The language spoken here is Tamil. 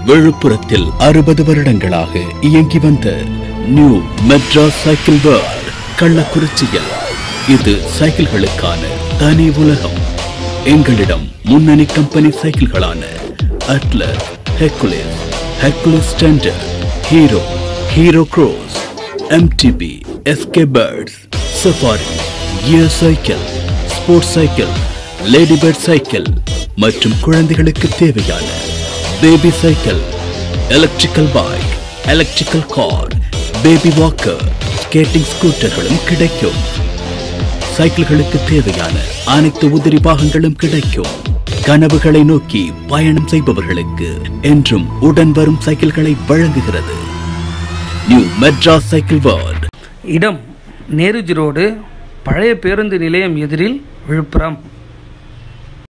விழுப்புரத்தில் அறுபது வருடங்களாக இயங்கி வந்த நியூ மெட்ராஸ் சைக்கிள் வேர்ல்ட் கள்ளக்குறிச்சியில் இது சைக்கிள்களுக்கான தனி உலகம் எங்களிடம் முன்னணி கம்பெனி சைக்கிள்களான அட்லர் Hercules Hercules standard Hero Hero cross MTB SK Birds safari gear cycle sports cycle lady bird cycle மற்றும் குழந்தைகளுக்கு தேவையான baby cycle electrical bike electrical car baby walker skating ஸ்கூட்டர்களும் கிடைக்கும் சைக்கிள்களுக்கு தேவையான அனைத்து உதிரி பாகங்களும் கிடைக்கும் கனவுகளை நோக்கி பயணம் செய்பவர்களுக்கு என்றும் உடன் வரும் சைக்கிள்களை வழங்குகிறது நியூ மெட்ராஸ் சைக்கிள் வேர்ல்ட் இடம் நேருஜி ரோடு பழைய பேருந்து நிலையம் எதிரில் விழுப்புரம்